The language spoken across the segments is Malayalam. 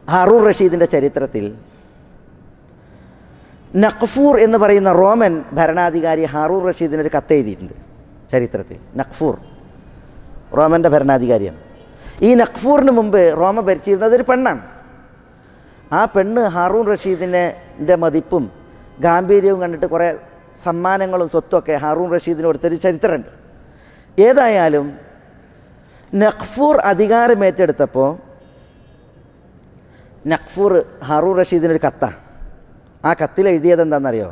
ഹാറൂർ റഷീദിൻ്റെ ചരിത്രത്തിൽ നഖ്ഫൂർ എന്ന് പറയുന്ന റോമൻ ഭരണാധികാരി ഹാറൂർ റഷീദിന് ഒരു കത്ത് എഴുതിയിട്ടുണ്ട് ചരിത്രത്തിൽ നഖ്ഫൂർ റോമൻ്റെ ഭരണാധികാരിയാണ് ഈ നഖ്ഫൂറിന് മുമ്പ് റോമ ഭരിച്ചിരുന്നത് ഒരു പെണ്ണാണ് ആ പെണ്ണ് ഹാറൂൺ റഷീദിൻ്റെ മതിപ്പും ഗാംഭീര്യവും കണ്ടിട്ട് കുറേ സമ്മാനങ്ങളും സ്വത്തുമൊക്കെ ഹാറൂൺ റഷീദിന് കൊടുത്തൊരു ചരിത്രമുണ്ട് ഏതായാലും നഖ്ഫൂർ അധികാരമേറ്റെടുത്തപ്പോൾ നഖ്ഫൂർ ഹാറൂൺ റഷീദിനൊരു കത്താണ് ആ കത്തിൽ എഴുതിയത് എന്താണെന്നറിയോ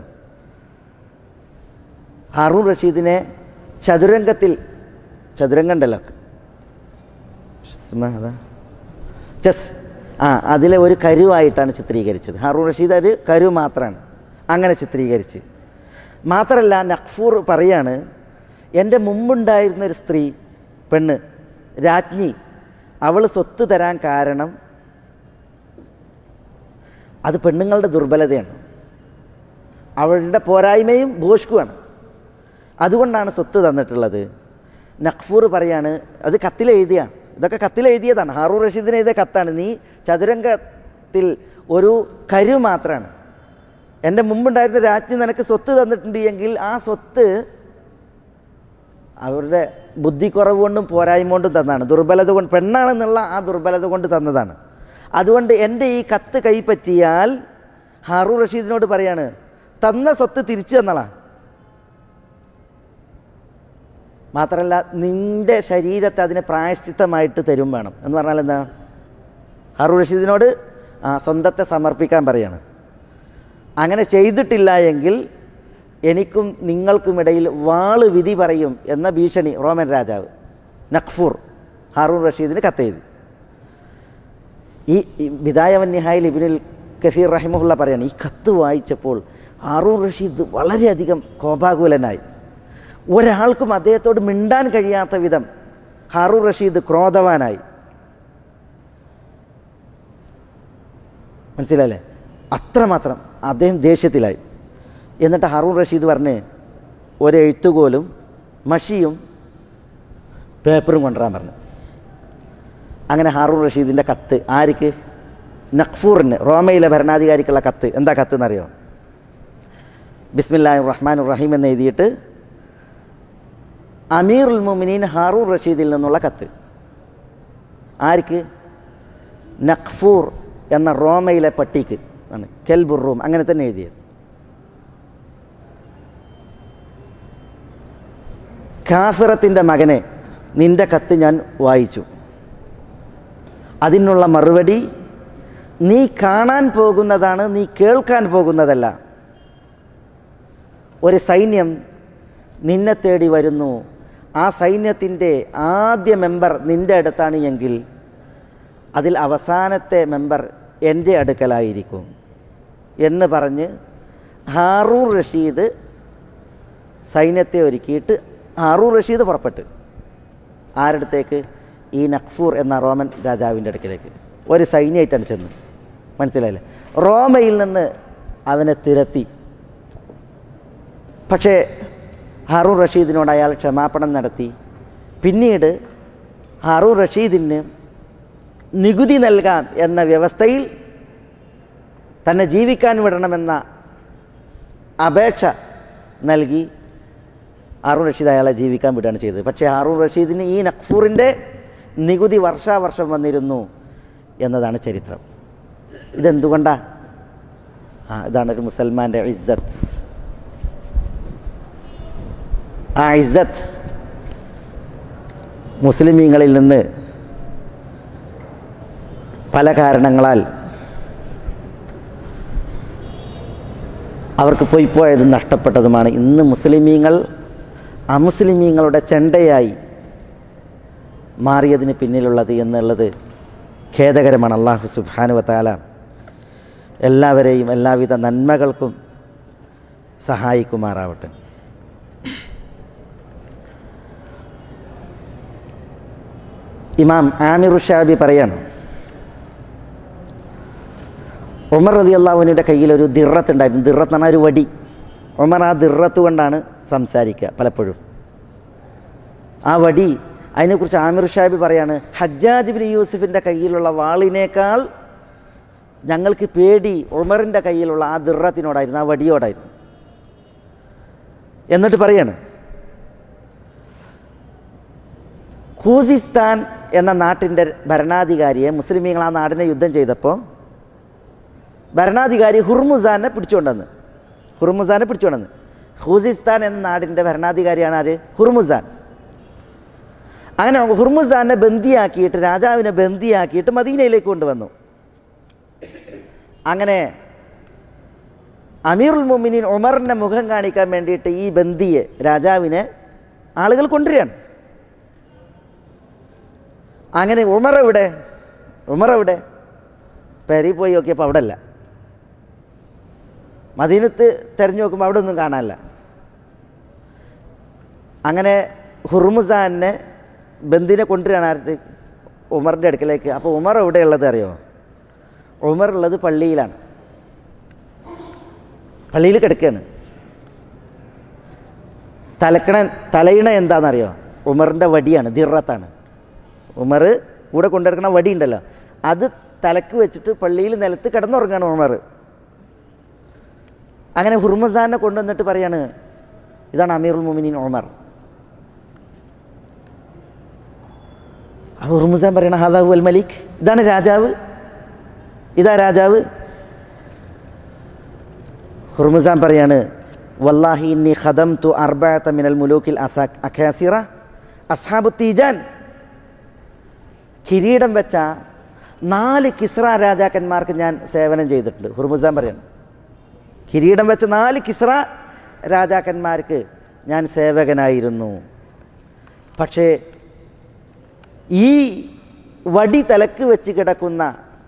ഹാറൂൺ റഷീദിനെ ചതുരംഗത്തിൽ ചതുരംഗം ഉണ്ടല്ലോ ഷിസ്മ അതാ ചെസ് ആ അതിലെ ഒരു കരുവായിട്ടാണ് ചിത്രീകരിച്ചത് ഹാറൂൺ റഷീദ് ഒരു കരു മാത്രമാണ് അങ്ങനെ ചിത്രീകരിച്ച് മാത്രമല്ല നഖ്ഫൂർ പറയാണ് എൻ്റെ മുമ്പുണ്ടായിരുന്ന ഒരു സ്ത്രീ പെണ്ണ് രാജ്ഞി അവൾ സ്വത്ത് തരാൻ കാരണം അത് പെണ്ണുങ്ങളുടെ ദുർബലതയാണ് അവളുടെ പോരായ്മയും ഭോഷ്കുമാണ് അതുകൊണ്ടാണ് സ്വത്ത് തന്നിട്ടുള്ളത് നഖ്ഫൂർ പറയാണ് അത് കത്തിലെഴുതിയാണ് ഇതൊക്കെ കത്തിലെഴുതിയതാണ് ഹാറൂർ റഷീദിന് എഴുതിയ കത്താണ് നീ ചതുരംഗത്തിൽ ഒരു കരു മാത്രമാണ് എൻ്റെ മുമ്പുണ്ടായിരുന്ന രാജ്ഞി നിനക്ക് സ്വത്ത് തന്നിട്ടുണ്ട് എങ്കിൽ ആ സ്വത്ത് അവരുടെ ബുദ്ധിക്കുറവ് കൊണ്ടും പോരായ്മ കൊണ്ടും തന്നതാണ് ദുർബലത കൊണ്ട് പെണ്ണാണെന്നുള്ള ആ ദുർബലത കൊണ്ട് തന്നതാണ് അതുകൊണ്ട് എൻ്റെ ഈ കത്ത് കൈപ്പറ്റിയാൽ ഹാറൂർ റഷീദിനോട് പറയാണ് തന്ന സ്വത്ത് തിരിച്ചു തന്നളാ മാത്രമല്ല നിൻ്റെ ശരീരത്തെ അതിന് പ്രായശ്ചിത്തമായിട്ട് തരും വേണം എന്ന് പറഞ്ഞാൽ എന്താ ഹാറൂർ റഷീദിനോട് ആ സ്വന്തത്തെ സമർപ്പിക്കാൻ പറയാണ് അങ്ങനെ ചെയ്തിട്ടില്ല എങ്കിൽ എനിക്കും നിങ്ങൾക്കുമിടയിൽ വാള് വിധി പറയും എന്ന ഭീഷണി റോമൻ രാജാവ് നഖ്ഫൂർ ഹാറൂൺ റഷീദിന് കത്തെഴുതി ഈ ഈ ബിദായവൻ നിഹായിൽ ഇബിനുൽ കസീർ റഹിമുള്ള പറയാണ് ഈ കത്ത് വായിച്ചപ്പോൾ ഹാറൂൺ റഷീദ് വളരെയധികം കോപാകുലനായി ഒരാൾക്കും അദ്ദേഹത്തോട് മിണ്ടാൻ കഴിയാത്ത വിധം ഹാറൂൺ റഷീദ് ക്രോധവാനായി മനസ്സിലല്ലേ അത്രമാത്രം അദ്ദേഹം ദേഷ്യത്തിലായി എന്നിട്ട് ഹാറൂൺ റഷീദ് പറഞ്ഞ് ഒരു എഴുത്തുകോലും മഷിയും പേപ്പറും കൊണ്ടുവരാൻ പറഞ്ഞു അങ്ങനെ ഹാറൂൺ റഷീദിൻ്റെ കത്ത് ആർക്ക് നഖ്ഫൂറിന് റോമയിലെ ഭരണാധികാരിക്കുള്ള കത്ത് എന്താ കത്ത് എന്നറിയോ ബിസ്മില്ലാ റഹ്മാൻ റഹീം എന്ന് എഴുതിയിട്ട് അമീറുൽ മുമിനീൻ ഹാറൂൺ റഷീദിൽ നിന്നുള്ള കത്ത് ആർക്ക് നഖ്ഫൂർ എന്ന റോമയിലെ പട്ടിക്ക് ആണ് കെൽബുർ റൂം അങ്ങനെ തന്നെ എഴുതിയത് കാഫിറത്തിൻ്റെ മകനെ നിൻ്റെ കത്ത് ഞാൻ വായിച്ചു അതിനുള്ള മറുപടി നീ കാണാൻ പോകുന്നതാണ് നീ കേൾക്കാൻ പോകുന്നതല്ല ഒരു സൈന്യം നിന്നെ തേടി വരുന്നു ആ സൈന്യത്തിൻ്റെ ആദ്യ മെമ്പർ നിൻ്റെ അടുത്താണ് എങ്കിൽ അതിൽ അവസാനത്തെ മെമ്പർ എൻ്റെ അടുക്കലായിരിക്കും എന്ന് പറഞ്ഞ് ഹാറൂർ റഷീദ് സൈന്യത്തെ ഒരുക്കിയിട്ട് ഹാറൂർ റഷീദ് പുറപ്പെട്ട് ആരടുത്തേക്ക് ഈ നഖ്ഫൂർ എന്ന റോമൻ രാജാവിൻ്റെ അടുക്കിലേക്ക് ഒരു സൈന്യമായിട്ടാണ് ചെന്ന് മനസ്സിലായില്ലേ റോമയിൽ നിന്ന് അവനെ തിരത്തി പക്ഷേ ഹാറൂൺ റഷീദിനോട് അയാൾ ക്ഷമാപണം നടത്തി പിന്നീട് ഹാറൂൺ റഷീദിന് നികുതി നൽകാം എന്ന വ്യവസ്ഥയിൽ തന്നെ ജീവിക്കാൻ വിടണമെന്ന അപേക്ഷ നൽകി ഹാറൂൺ റഷീദ് അയാളെ ജീവിക്കാൻ വിടുകയാണ് ചെയ്തത് പക്ഷേ ഹാറൂൺ റഷീദിന് ഈ നഖ്ഫൂറിൻ്റെ നികുതി വർഷാവർഷം വന്നിരുന്നു എന്നതാണ് ചരിത്രം ഇതെന്തുകൊണ്ടാ ആ ഇതാണ് ഒരു മുസൽമാൻ്റെ ഇസ്സത്ത് ആ ഇസ്സത്ത് മുസ്ലിമീങ്ങളിൽ നിന്ന് പല കാരണങ്ങളാൽ അവർക്ക് പോയി പോയതും നഷ്ടപ്പെട്ടതുമാണ് ഇന്ന് മുസ്ലിമീങ്ങൾ അമുസ്ലിമീങ്ങളുടെ ചെണ്ടയായി മാറിയതിന് പിന്നിലുള്ളത് എന്നുള്ളത് ഖേദകരമാണ് അള്ളാഹു സുബാനുവത്താല എല്ലാവരെയും എല്ലാവിധ നന്മകൾക്കും സഹായിക്കുമാറാവട്ടെ ഇമാം ആമിറു ഷാബി പറയാണ് ഉമർ റതി അള്ളാഹുവിൻ്റെ കയ്യിൽ ഒരു ദിറത്ത് ഉണ്ടായിരുന്നു ദിറത്ത് എന്ന് പറഞ്ഞാൽ ഒരു വടി ഉമർ ആ ദിറത്ത് കൊണ്ടാണ് സംസാരിക്കുക പലപ്പോഴും ആ വടി അതിനെക്കുറിച്ച് ആമിർ ഷാബി പറയാണ് ഹജ്ജാജ് ബിൻ യൂസുഫിൻ്റെ കയ്യിലുള്ള വാളിനേക്കാൾ ഞങ്ങൾക്ക് പേടി ഉമറിൻ്റെ കയ്യിലുള്ള ആ ദിറത്തിനോടായിരുന്നു ആ വടിയോടായിരുന്നു എന്നിട്ട് പറയാണ് ഖൂസിസ്ഥാൻ എന്ന നാട്ടിൻ്റെ ഭരണാധികാരിയെ മുസ്ലിമീങ്ങൾ ആ നാടിനെ യുദ്ധം ചെയ്തപ്പോൾ ഭരണാധികാരി ഹുർമുസാനെ പിടിച്ചുകൊണ്ടെന്ന് ഹുർമുസാനെ പിടിച്ചുകൊണ്ടെന്ന് ഖൂസിസ്ഥാൻ എന്ന നാടിൻ്റെ ഭരണാധികാരിയാണ് ആര് ഹുർമുസാൻ അങ്ങനെ ഹുർമുസാനെ ബന്ദിയാക്കിയിട്ട് രാജാവിനെ ബന്ദിയാക്കിയിട്ട് മദീനയിലേക്ക് കൊണ്ടുവന്നു അങ്ങനെ അമീറുൽ മുമിനീൻ ഉമറിൻ്റെ മുഖം കാണിക്കാൻ വേണ്ടിയിട്ട് ഈ ബന്ദിയെ രാജാവിനെ ആളുകൾ കൊണ്ടുവരികയാണ് അങ്ങനെ ഉമർ എവിടെ ഉമർ എവിടെ പെരി പോയി നോക്കിയപ്പോൾ അവിടെ അല്ല മദീനത്ത് തിരഞ്ഞു നോക്കുമ്പോൾ അവിടെ ഒന്നും കാണാനില്ല അങ്ങനെ ഹുർമുസാനെ ബന്ദിനെ കൊണ്ടുവരികയാണ് ആരത്തേക്ക് ഉമറിൻ്റെ അടുക്കലേക്ക് അപ്പോൾ ഉമർ എവിടെയുള്ളത് അറിയോ ഉമർ ഉള്ളത് പള്ളിയിലാണ് പള്ളിയിൽ കിടക്കുകയാണ് തലക്കണ തലയിണ എന്താണെന്നറിയോ ഉമറിൻ്റെ വടിയാണ് ദിറത്താണ് ഉമർ കൂടെ കൊണ്ടെടുക്കണ വടി ഉണ്ടല്ലോ അത് തലക്ക് വെച്ചിട്ട് പള്ളിയിൽ നിലത്ത് കിടന്നുറങ്ങാണ് ഉമർ അങ്ങനെ ഹുർമസാനെ കൊണ്ടുവന്നിട്ട് പറയാണ് ഇതാണ് അമീറുൽ മുമിനീൻ ഉമർ അപ്പോൾ ഹുർമുസാൻ പറയണ ഹാദാഹു അൽ മലിക് ഇതാണ് രാജാവ് ഇതാ രാജാവ് ഹുർമുസാൻ പറയാണ് വല്ലാഹി ഇന്നി ഖദം തു അർബാത്ത മിനൽ മുലൂക്കിൽ അസാ അഖാസിറ അസ്ഹാബു തീജാൻ കിരീടം വെച്ച നാല് കിസ്ര രാജാക്കന്മാർക്ക് ഞാൻ സേവനം ചെയ്തിട്ടുണ്ട് ഹുർമുസാൻ പറയാണ് കിരീടം വെച്ച നാല് കിസ്ര രാജാക്കന്മാർക്ക് ഞാൻ സേവകനായിരുന്നു പക്ഷേ ഈ വടി തലക്ക് വെച്ച് കിടക്കുന്ന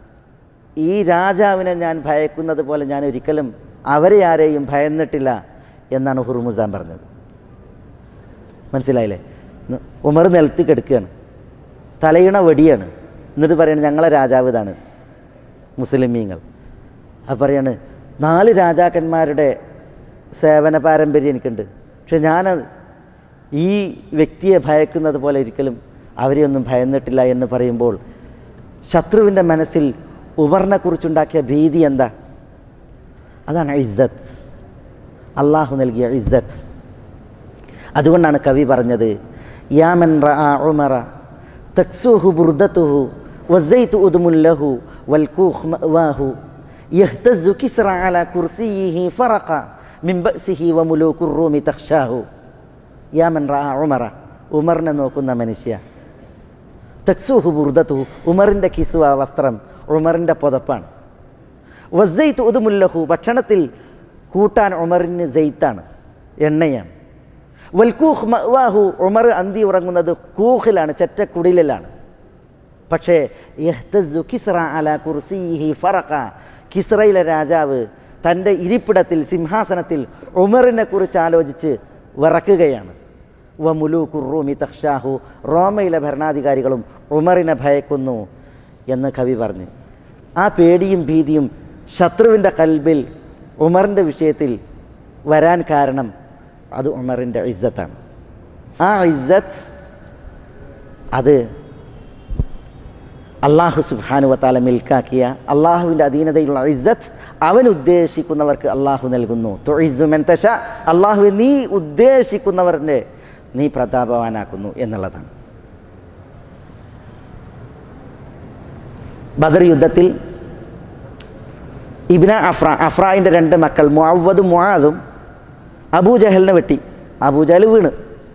ഈ രാജാവിനെ ഞാൻ ഭയക്കുന്നത് പോലെ ഞാൻ ഒരിക്കലും അവരെ ആരെയും ഭയന്നിട്ടില്ല എന്നാണ് ഹുർമുസാൻ പറഞ്ഞത് മനസ്സിലായില്ലേ ന- ഉമർ നിലത്ത് കിടക്കുകയാണ് തലയിണ വടിയാണ് എന്നിട്ട് പറയാണ് ഞങ്ങളെ രാജാവ് ഇതാണ് മുസ്ലിമീങ്ങൾ അത് പറയാണ് നാല് രാജാക്കന്മാരുടെ സേവന പാരമ്പര്യം എനിക്കുണ്ട് പക്ഷെ ഞാൻ ഈ വ്യക്തിയെ ഭയക്കുന്നത് പോലെ ഒരിക്കലും അവരെയൊന്നും ഭയന്നിട്ടില്ല എന്ന് പറയുമ്പോൾ ശത്രുവിൻ്റെ മനസ്സിൽ ഉമറിനെക്കുറിച്ചുണ്ടാക്കിയ ഭീതി എന്താ അതാണ് ഇസ്സത്ത് അള്ളാഹു നൽകിയ ഇസ്സത്ത് അതുകൊണ്ടാണ് കവി പറഞ്ഞത് യാമൻ റആ ഉമറ തക്സുഹു ബുർദത്തുഹു വസൈതു ഉദ്മുല്ലഹു വൽകൂഖ് മഅവാഹു യഹ്തസു കിസ്റ അല കുർസിയിഹി ഫറഖ മിൻ ബഅസിഹി വമുലൂക്കുർ റൂമി തഖ്ഷാഹു യാമൻ റആ ഉമറ ഉമറിനെ നോക്കുന്ന മനുഷ്യ തക്സുഹു ബുർദത്തുഹു ഉമറിൻ്റെ കിസുവ വസ്ത്രം ഉമറിൻ്റെ പുതപ്പാണ് വസൈത്ത് ഉദുമുല്ലഹു ഭക്ഷണത്തിൽ കൂട്ടാൻ ഉമറിന് ജെയ്ത്താണ് എണ്ണയാണ് വൽക്കൂഹ് മഅ്വാഹു ഉമർ അന്തി ഉറങ്ങുന്നത് കൂഹിലാണ് ചെറ്റക്കുടിലാണ് പക്ഷേ യഹ്തസു കിസ്റ അല കുർസിഹി ഫറഖ കിസ്റയിലെ രാജാവ് തൻ്റെ ഇരിപ്പിടത്തിൽ സിംഹാസനത്തിൽ ഉമറിനെ കുറിച്ച് ആലോചിച്ച് വിറക്കുകയാണ് വ മുലൂഖുർ റൂമി തഖ്ഷാഹു റോമയിലെ ഭരണാധികാരികളും ഉമറിനെ ഭയക്കുന്നു എന്ന് കവി പറഞ്ഞു ആ പേടിയും ഭീതിയും ശത്രുവിൻ്റെ കൽബിൽ ഉമറിൻ്റെ വിഷയത്തിൽ വരാൻ കാരണം അത് ഉമറിൻ്റെ ഇസ്സത്താണ് ആ ഇസ്സത്ത് അത് അള്ളാഹു സുബാനുവത്താല മിൽക്കാക്കിയ അള്ളാഹുവിൻ്റെ അധീനതയിലുള്ള ഇസ്സത്ത് അവൻ ഉദ്ദേശിക്കുന്നവർക്ക് അള്ളാഹു നൽകുന്നു തൊഴിസുമെൻ തശ അള്ളാഹു നീ ഉദ്ദേശിക്കുന്നവരുടെ നീ പ്രതാപവാനാക്കുന്നു എന്നുള്ളതാണ് ബദർ യുദ്ധത്തിൽ ഇബ്ന അഫ്ര അഫ്രായിൻ്റെ രണ്ട് മക്കൾ മുഅവ്വദും മുആദും അബൂജഹലിനെ വെട്ടി അബൂജഹൽ വീണ്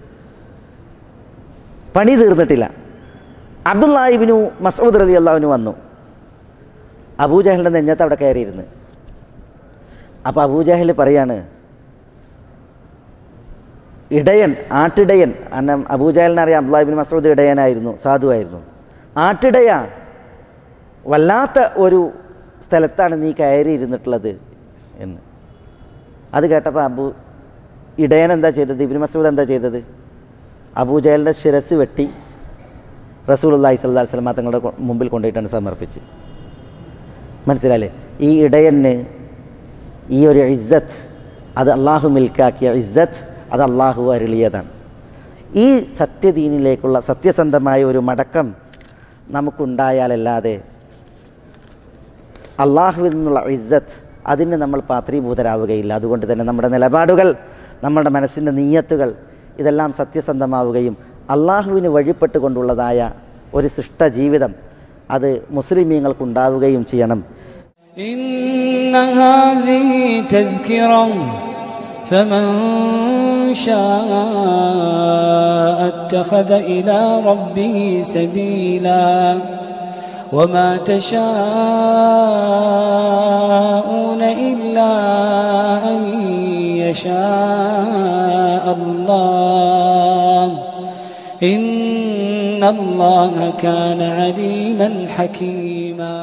പണി തീർന്നിട്ടില്ല അബ്ദുല്ലാഹിബിനു മസൂദ് റലി അള്ളാഹുവിന് വന്നു അബൂജഹലിൻ്റെ നെഞ്ഞത്ത് അവിടെ കയറിയിരുന്ന് അപ്പോൾ അബൂജഹൽ പറയാണ് ഇടയൻ ആട്ടിടയൻ അന്നം അബൂജഹലിനെ അറിയാം അബ്ദുല്ലാഹിബിൻ മസൂദ് ഇടയനായിരുന്നു സാധുവായിരുന്നു ആട്ടിടയ വല്ലാത്ത ഒരു സ്ഥലത്താണ് നീ കയറി ഇരുന്നിട്ടുള്ളത് എന്ന് അത് കേട്ടപ്പോൾ അബു ഇടയൻ എന്താ ചെയ്തത് ഇബിൻ മസൂദ് എന്താ ചെയ്തത് അബൂജഹലിൻ്റെ ശിരസ് വെട്ടി റസൂലുല്ലാഹി സ്വല്ലല്ലാഹി അലൈഹി വസല്ലം തങ്ങളുടെ കൊ- മുമ്പിൽ കൊണ്ടുപോയിട്ടാണ് സമർപ്പിച്ച് മനസ്സിലായില്ലേ ഈ ഇടയന് ഈ ഒരു ഇസ്സത്ത് അത് അള്ളാഹു മിൽക്കാക്കിയ ഇസ്സത്ത് അത് അള്ളാഹു അരുളിയതാണ് ഈ സത്യദീനിലേക്കുള്ള സത്യസന്ധമായ ഒരു മടക്കം നമുക്കുണ്ടായാലല്ലാതെ അള്ളാഹുവിൽ നിന്നുള്ള ഇസ്സത്ത് അതിന് നമ്മൾ പാത്രീഭൂതരാവുകയില്ല അതുകൊണ്ട് തന്നെ നമ്മുടെ നിലപാടുകൾ നമ്മുടെ മനസ്സിൻ്റെ നീയത്തുകൾ ഇതെല്ലാം സത്യസന്ധമാവുകയും അള്ളാഹുവിന് വഴിപ്പെട്ടുകൊണ്ടുള്ളതായ ഒരു സൃഷ്ട ജീവിതം അത് മുസ്ലിമീങ്ങൾക്കുണ്ടാവുകയും ചെയ്യണം إن هذه تذكرة فمن شاء اتخذ إلى ربه سبيلا وما تشاءون إلا أن يشاء الله إن الله كان عليما حكيما